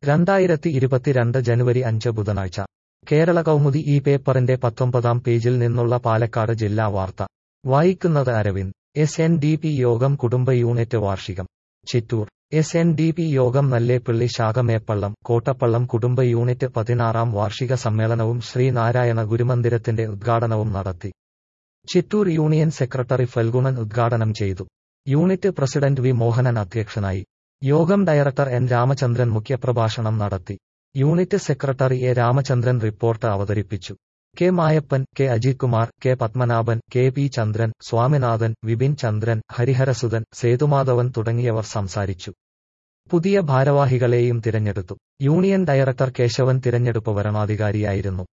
രണ്ടായിരത്തി ഇരുപത്തിരണ്ട് ജനുവരി അഞ്ച് ബുധനാഴ്ച കേരള കൗമുദി ഈ പേപ്പറിന്റെ പത്തൊമ്പതാം പേജിൽ നിന്നുള്ള പാലക്കാട് ജില്ലാ വാർത്ത വായിക്കുന്നത് Aravind S N D P Yogam കുടുംബ യൂണിറ്റ് വാർഷികം Chittur S N D P Yogam Nalleppilly ശാഖ മേപ്പള്ളം കോട്ടപ്പള്ളം കുടുംബ യൂണിറ്റ് പതിനാറാം വാർഷിക സമ്മേളനവും ശ്രീനാരായണ ഗുരുമന്ദിരത്തിന്റെ ഉദ്ഘാടനവും നടത്തി ചിറ്റൂർ യൂണിയൻ സെക്രട്ടറി ഫൽഗുണൻ ഉദ്ഘാടനം ചെയ്തു യൂണിറ്റ് പ്രസിഡന്റ് വി മോഹനൻ അധ്യക്ഷനായി യോഗം ഡയറക്ടർ എൻ രാമചന്ദ്രൻ മുഖ്യപ്രഭാഷണം നടത്തി unit secretary A Ramachandran report അവതരിപ്പിച്ചു K Mayappan K Ajith Kumar K Padmanabhan K P Chandran Swaminathan Vipin Chandran Hariharasudhan Sethumadhavan തുടങ്ങിയവർ സംസാരിച്ചു പുതിയ ഭാരവാഹികളെയും തിരഞ്ഞെടുത്തു യൂണിയൻ ഡയറക്ടർ കേശവൻ തിരഞ്ഞെടുപ്പ് വരണാധികാരിയായിരുന്നു